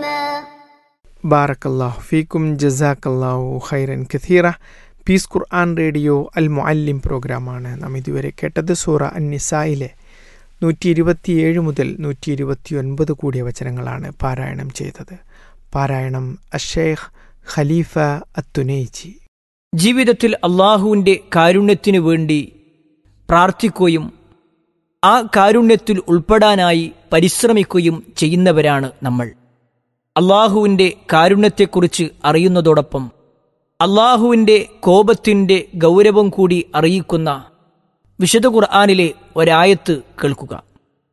عليما ബാറക്കല്ലാഹു ഫീക്കും ജസാക്കല്ലാഹു ഖൈറൻ കഥീറ പീസ് ഖുർആൻ റേഡിയോ അൽ മുഅല്ലിം പ്രോഗ്രാമാണ് നാം ഇതുവരെ കേട്ടത് സൂറ അന്നിസായിലെ നൂറ്റി ഇരുപത്തിയേഴ് മുതൽ നൂറ്റി ഇരുപത്തി ഒൻപത് കൂടിയ വചനങ്ങളാണ് പാരായണം ചെയ്തത് പാരായണം അഷേഖ് ഖലീഫ അത്തുനൈജി ജീവിതത്തിൽ അള്ളാഹുവിൻ്റെ കാരുണ്യത്തിനു വേണ്ടി പ്രാർത്ഥിക്കുകയും ആ കാരുണ്യത്തിൽ ഉൾപ്പെടാനായി പരിശ്രമിക്കുകയും ചെയ്യുന്നവരാണ് നമ്മൾ അള്ളാഹുവിൻ്റെ കാരുണ്യത്തെക്കുറിച്ച് അറിയുന്നതോടൊപ്പം അള്ളാഹുവിൻ്റെ കോപത്തിൻ്റെ ഗൗരവം കൂടി അറിയിക്കുന്ന വിശുദ്ധ ഖുർആാനിലെ ഒരായത്ത് കേൾക്കുക